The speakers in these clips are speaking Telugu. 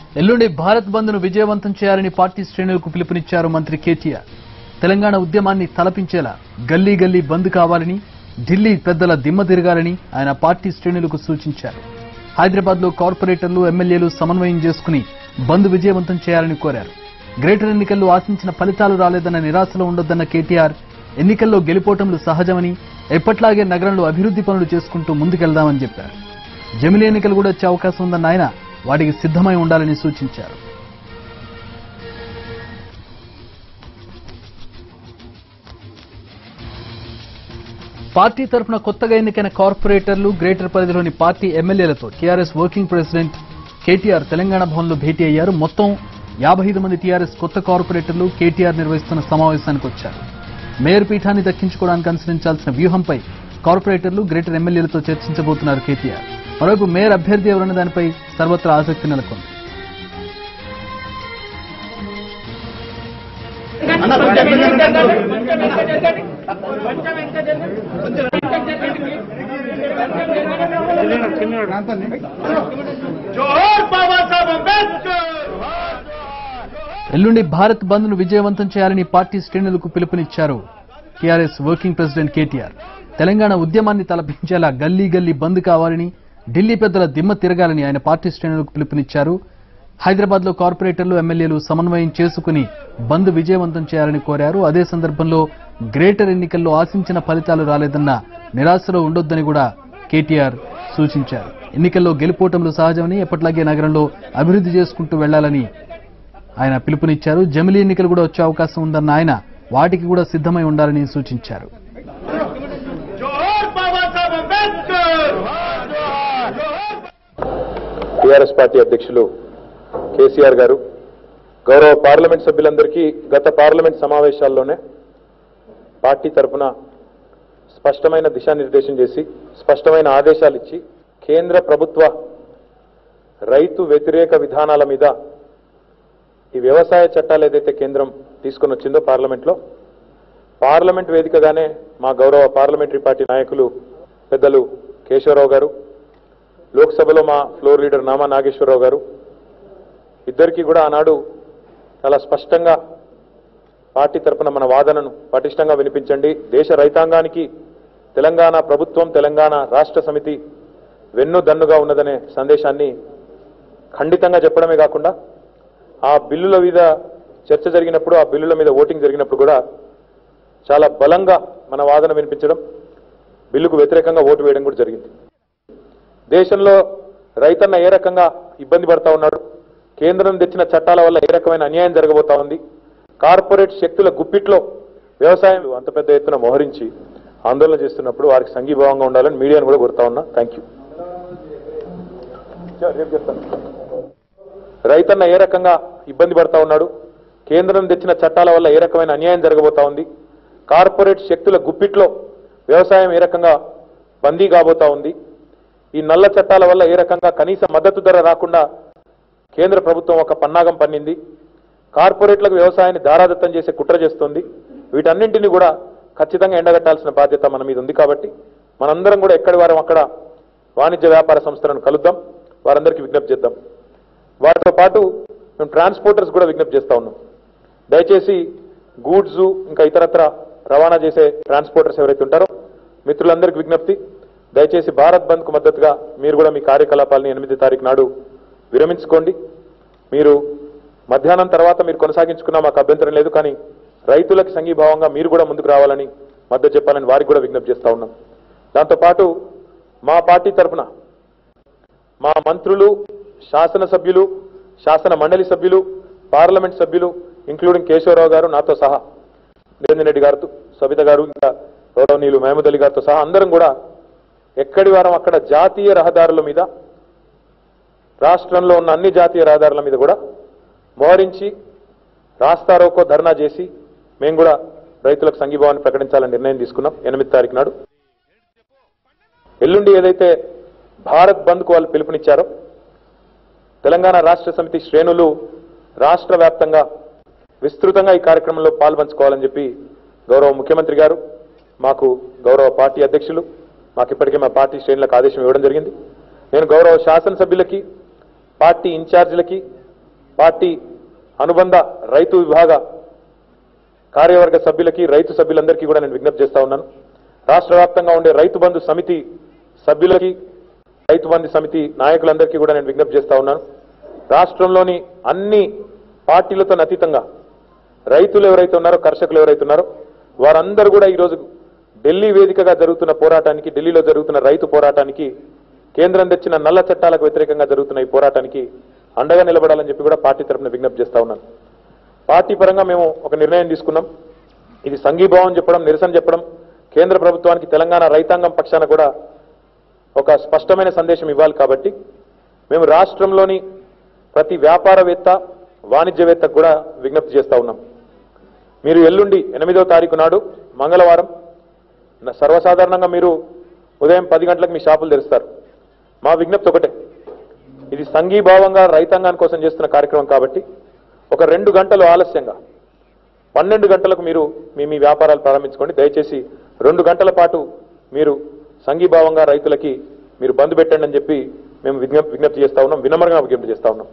ఎల్లుండి భారత్ బంద్ ను విజయవంతం చేయాలని పార్టీ శ్రేణులకు పిలుపునిచ్చారు మంత్రి కేటీఆర్ తెలంగాణ ఉద్యమాన్ని తలపించేలా గల్లీ గల్లీ బంద్ కావాలని ఢిల్లీ పెద్దల దిమ్మ తిరగాలని ఆయన పార్టీ శ్రేణులకు సూచించారు హైదరాబాద్ లో కార్పొరేటర్లు ఎమ్మెల్యేలు సమన్వయం చేసుకుని బంద్ విజయవంతం చేయాలని కోరారు గ్రేటర్ ఎన్నికల్లో ఆశించిన ఫలితాలు రాలేదన్న నిరాశలో ఉండొద్దన్న కేటీఆర్ ఎన్నికల్లో గెలుపోవటంలు సహజమని ఎప్పట్లాగే నగరంలో అభివృద్ధి పనులు చేసుకుంటూ ముందుకెళ్దామని చెప్పారు జమిలీ ఎన్నికలు కూడా వచ్చే అవకాశం ఉందన్న ఆయన వాటికి సిద్ధమై ఉండాలని సూచించారు పార్టీ తరఫున కొత్తగా ఎన్నికైన కార్పొరేటర్లు గ్రేటర్ పరిధిలోని పార్టీ ఎమ్మెల్యేలతో టీఆర్ఎస్ వర్కింగ్ ప్రెసిడెంట్ కేటీఆర్ తెలంగాణ భవన్లో భేటీ అయ్యారు మొత్తం యాభై ఐదు మంది టీఆర్ఎస్ కొత్త కార్పొరేటర్లు కేటీఆర్ నిర్వహిస్తున్న సమావేశానికి వచ్చారు మేయర్ పీఠాన్ని దక్కించుకోవడానికి అనుసరించాల్సిన వ్యూహంపై కార్పొరేటర్లు గ్రేటర్ ఎమ్మెల్యేలతో చర్చించబోతున్నారు కేటీఆర్ మరోవైపు మేయర్ అభ్యర్థి ఎవరన్న దానిపై సర్వత్రా ఆసక్తి నెలకొంది జోహార్ బాబాసాహెబ్ అంబేద్కర్ ఎల్లుండి భారత్ బంద్ ను విజయవంతం చేయాలని పార్టీ శ్రేణులకు పిలుపునిచ్చారు టీఆర్ఎస్ వర్కింగ్ ప్రెసిడెంట్ కేటీఆర్ తెలంగాణ ఉద్యమాన్ని తలపించేలా గల్లీ గల్లీ బంద్ కావాలని ఢిల్లీ పెద్దల దిమ్మ తిరగాలని ఆయన పార్టీ శ్రేణులకు పిలుపునిచ్చారు హైదరాబాద్ లో కార్పొరేటర్లు ఎమ్మెల్యేలు సమన్వయం చేసుకుని బంద్ విజయవంతం చేయాలని కోరారు అదే సందర్భంలో గ్రేటర్ ఎన్నికల్లో ఆశించిన ఫలితాలు రాలేదన్న నిరాశలో ఉండొద్దని కూడా కేటీఆర్ సూచించారు ఎన్నికల్లో గెలుపోవటంలో సహజమని ఎప్పట్లాగే నగరంలో అభివృద్ధి చేసుకుంటూ వెళ్లాలని ఆయన పిలుపునిచ్చారు జమిలీ ఎన్నికలు కూడా వచ్చే అవకాశం ఉందన్న ఆయన వాటికి కూడా సిద్ధమై ఉండాలని సూచించారు జోహార్ బాబాసాహెబ్ అంబేద్కర్ టీఆర్ఎస్ పార్టీ అధ్యక్షులు కేసీఆర్ గారు గౌరవ పార్లమెంట్ సభ్యులందరికీ గత పార్లమెంట్ సమావేశాల్లోనే పార్టీ తరఫున స్పష్టమైన దిశానిర్దేశం చేసి స్పష్టమైన ఆదేశాలు ఇచ్చి కేంద్ర ప్రభుత్వ రైతు వ్యతిరేక విధానాల మీద ఈ వ్యవసాయ చట్టాలు ఏదైతే కేంద్రం తీసుకొని వచ్చిందో పార్లమెంట్లో పార్లమెంట్ వేదికగానే మా గౌరవ పార్లమెంటరీ పార్టీ నాయకులు పెద్దలు కేశవరావు గారు లోక్సభలో మా ఫ్లోర్ లీడర్ నామా నాగేశ్వరరావు గారు ఇద్దరికీ కూడా ఆనాడు చాలా స్పష్టంగా పార్టీ తరఫున మన వాదనను పటిష్టంగా వినిపించండి దేశ రైతాంగానికి తెలంగాణ ప్రభుత్వం తెలంగాణ రాష్ట్ర సమితి వెన్నుదన్నుగా ఉన్నదనే సందేశాన్ని ఖండితంగా చెప్పడమే కాకుండా ఆ బిల్లుల మీద చర్చ జరిగినప్పుడు ఆ బిల్లుల మీద ఓటింగ్ జరిగినప్పుడు కూడా చాలా బలంగా మన వాదన వినిపించడం బిల్లుకు వ్యతిరేకంగా ఓటు వేయడం కూడా జరిగింది దేశంలో రైతన్న ఏ రకంగా ఇబ్బంది పడతా ఉన్నాడు కేంద్రం తెచ్చిన చట్టాల వల్ల ఏ రకమైన అన్యాయం జరగబోతా ఉంది కార్పొరేట్ శక్తుల గుప్పిట్లో వ్యవసాయం అంత పెద్ద ఎత్తున మోహరించి ఆందోళన చేస్తున్నప్పుడు వారికి సంఘీభావంగా ఉండాలని మీడియాను కూడా కోరుతా ఉన్నా థ్యాంక్ యూ రేపు చెప్తాను రైతన్న ఏ రకంగా ఇబ్బంది పడతా ఉన్నాడు కేంద్రం తెచ్చిన చట్టాల వల్ల ఏ రకమైన అన్యాయం జరగబోతా ఉంది కార్పొరేట్ శక్తుల గుప్పిట్లో వ్యవసాయం ఏ రకంగా బందీ కాబోతా ఉంది ఈ నల్ల చట్టాల వల్ల ఏ రకంగా కనీస మద్దతు ధర రాకుండా కేంద్ర ప్రభుత్వం ఒక పన్నాగం పన్నింది కార్పొరేట్లకు వ్యవసాయాన్ని దారాదత్తం చేసే కుట్ర చేస్తోంది వీటన్నింటినీ కూడా ఖచ్చితంగా ఎండగట్టాల్సిన బాధ్యత మన మీద ఉంది కాబట్టి మనందరం కూడా ఎక్కడి వారం అక్కడ వాణిజ్య వ్యాపార సంస్థలను కలుద్దాం వారందరికీ విజ్ఞప్తి చేద్దాం వాటితో పాటు మేము ట్రాన్స్పోర్టర్స్ కూడా విజ్ఞప్తి చేస్తా ఉన్నాం దయచేసి గూడ్స్ ఇంకా ఇతరత్ర రవాణా చేసే ట్రాన్స్పోర్టర్స్ ఎవరైతే ఉంటారో మిత్రులందరికీ విజ్ఞప్తి దయచేసి భారత్ బంద్ కు మద్దతుగా మీరు కూడా మీ కార్యకలాపాలని ఎనిమిది తారీఖు నాడు విరమించుకోండి మీరు మధ్యాహ్నం తర్వాత మీరు కొనసాగించుకున్నా మాకు అభ్యంతరం లేదు కానీ రైతులకు సంఘీభావంగా మీరు కూడా ముందుకు రావాలని మద్దతు చెప్పాలని వారికి కూడా విజ్ఞప్తి చేస్తా ఉన్నాం దాంతోపాటు మా పార్టీ తరఫున మా మంత్రులు శాసనసభ్యులు శాసన మండలి సభ్యులు పార్లమెంట్ సభ్యులు ఇంక్లూడింగ్ కేశవరావు గారు నాతో సహా నిరంజన్ రెడ్డి గారితో సబిత గారు ఇంకా గౌరవనీయులు మహమూద్ అలీ గారితో సహా అందరం కూడా ఎక్కడి వారం అక్కడ జాతీయ రహదారుల మీద రాష్ట్రంలో ఉన్న అన్ని జాతీయ రహదారుల మీద కూడా మోహరించి రాస్తారోకో ధర్నా చేసి మేము కూడా రైతులకు సంఘీభావాన్ని ప్రకటించాలని నిర్ణయం తీసుకున్నాం ఎనిమిది తారీఖు నాడు ఎల్లుండి ఏదైతే భారత్ బంద్కు వాళ్ళు పిలుపునిచ్చారో తెలంగాణ రాష్ట్ర సమితి శ్రేణులు రాష్ట్ర వ్యాప్తంగా విస్తృతంగా ఈ కార్యక్రమంలో పాల్పంచుకోవాలని చెప్పి గౌరవ ముఖ్యమంత్రి గారు మాకు గౌరవ పార్టీ అధ్యక్షులు మాకు ఇప్పటికే మా పార్టీ శ్రేణులకు ఆదేశం ఇవ్వడం జరిగింది నేను గౌరవ శాసనసభ్యులకి పార్టీ ఇన్ఛార్జీలకి పార్టీ అనుబంధ రైతు విభాగ కార్యవర్గ సభ్యులకి రైతు సభ్యులందరికీ కూడా నేను విజ్ఞప్తి చేస్తా ఉన్నాను రాష్ట్ర వ్యాప్తంగా ఉండే రైతు బంధు సమితి సభ్యులకి రైతు బంధు సమితి నాయకులందరికీ కూడా నేను విజ్ఞప్తి చేస్తా ఉన్నాను రాష్ట్రంలోని అన్ని పార్టీలతో అతీతంగా రైతులు ఎవరైతే ఉన్నారో కర్షకులు ఎవరైతే ఉన్నారో వారందరూ కూడా ఈరోజు ఢిల్లీ వేదికగా జరుగుతున్న పోరాటానికి ఢిల్లీలో జరుగుతున్న రైతు పోరాటానికి కేంద్రం తెచ్చిన నల్ల చట్టాలకు వ్యతిరేకంగా జరుగుతున్న ఈ పోరాటానికి అండగా నిలబడాలని చెప్పి కూడా పార్టీ తరఫున విజ్ఞప్తి చేస్తా ఉన్నాను పార్టీ పరంగా మేము ఒక నిర్ణయం తీసుకున్నాం ఇది సంఘీభావం చెప్పడం నిరసన చెప్పడం కేంద్ర ప్రభుత్వానికి తెలంగాణ రైతాంగం పక్షాన కూడా ఒక స్పష్టమైన సందేశం ఇవ్వాలి కాబట్టి మేము రాష్ట్రంలోని ప్రతి వ్యాపారవేత్త వాణిజ్యవేత్తకు కూడా విజ్ఞప్తి చేస్తా ఉన్నాం మీరు ఎల్లుండి ఎనిమిదో తారీఖు నాడు మంగళవారం న- సర్వసాధారణంగా మీరు ఉదయం పది గంటలకు మీ షాపులు తెరుస్తారు మా విజ్ఞప్తి ఒకటే ఇది సంఘీభావంగా రైతాంగాని కోసం చేస్తున్న కార్యక్రమం కాబట్టి ఒక రెండు గంటలు ఆలస్యంగా పన్నెండు గంటలకు మీరు మీ మీ వ్యాపారాలు ప్రారంభించుకోండి దయచేసి రెండు గంటల పాటు మీరు సంఘీభావంగా రైతులకి మీరు బంద్ పెట్టండి అని చెప్పి మేము విజ్ఞప్తి విజ్ఞప్తి చేస్తా ఉన్నాం వినమ్రంగా విజ్ఞప్తి చేస్తా ఉన్నాం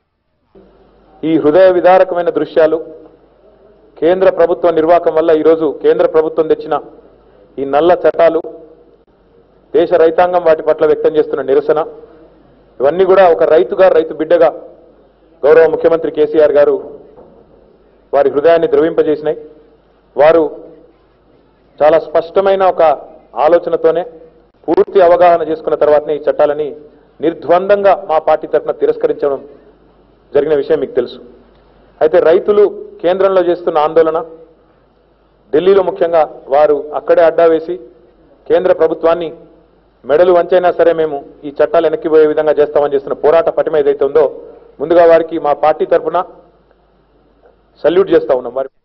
ఈ హృదయ విదారకమైన దృశ్యాలు కేంద్ర ప్రభుత్వ నిర్వాహకం వల్ల ఈరోజు కేంద్ర ప్రభుత్వం తెచ్చిన ఈ నల్ల చట్టాలు దేశ రైతాంగం వాటి పట్ల వ్యక్తం చేస్తున్న నిరసన ఇవన్నీ కూడా ఒక రైతుగా రైతు బిడ్డగా గౌరవ ముఖ్యమంత్రి కేసీఆర్ గారు వారి హృదయాన్ని ద్రవింపజేసినాయి వారు చాలా స్పష్టమైన ఒక ఆలోచనతోనే పూర్తి అవగాహన చేసుకున్న తర్వాతనే ఈ చట్టాలని నిర్ద్వందంగా మా పార్టీ తరఫున తిరస్కరించడం జరిగిన విషయం మీకు తెలుసు అయితే రైతులు కేంద్రంలో చేస్తున్న ఆందోళన ఢిల్లీలో ముఖ్యంగా వారు అక్కడే అడ్డా వేసి కేంద్ర ప్రభుత్వాన్ని మెడలు వంచైనా సరే మేము ఈ చట్టాలు వెనక్కిపోయే విధంగా చేస్తామని చేస్తున్న పోరాట పటిమ ఏదైతే ఉందో ముందుగా వారికి మా పార్టీ తరఫున సల్యూట్ చేస్తా ఉన్నాం వారి